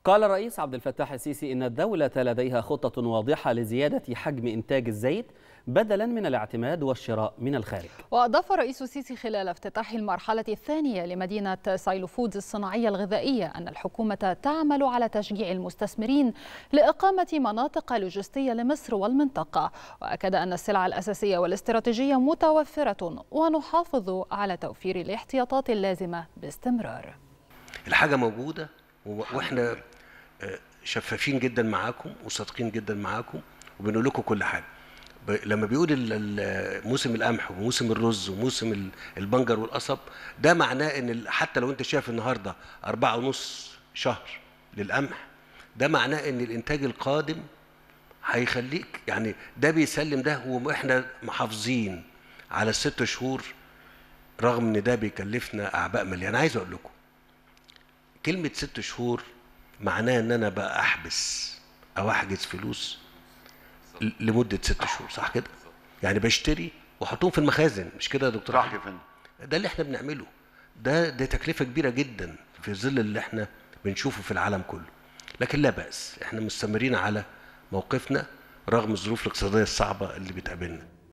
قال الرئيس عبد الفتاح السيسي إن الدولة لديها خطة واضحة لزيادة حجم إنتاج الزيت بدلا من الاعتماد والشراء من الخارج وأضاف الرئيس السيسي خلال افتتاح المرحلة الثانية لمدينة سايلو فودز الصناعية الغذائية أن الحكومة تعمل على تشجيع المستثمرين لإقامة مناطق لوجستية لمصر والمنطقة وأكد أن السلع الأساسية والاستراتيجية متوفرة ونحافظ على توفير الاحتياطات اللازمة باستمرار الحاجة موجودة واحنا شفافين جدا معاكم وصادقين جدا معاكم وبنقول لكم كل حاجه لما بيقول موسم القمح وموسم الرز وموسم البنجر والقصب ده معناه ان حتى لو انت شايف النهارده أربعة ونص شهر للقمح ده معناه ان الانتاج القادم هيخليك يعني ده بيسلم ده واحنا محافظين على الست شهور رغم ان ده بيكلفنا اعباء ماليه انا عايز اقول لكم كلمه ست شهور معناه ان انا بقى احبس او احجز فلوس لمده ست شهور صح كده يعني بشتري واحطهم في المخازن مش كده يا دكتور صح يا فندم ده اللي احنا بنعمله ده دي تكلفه كبيره جدا في ظل اللي احنا بنشوفه في العالم كله لكن لا باس احنا مستمرين على موقفنا رغم الظروف الاقتصاديه الصعبه اللي بتقابلنا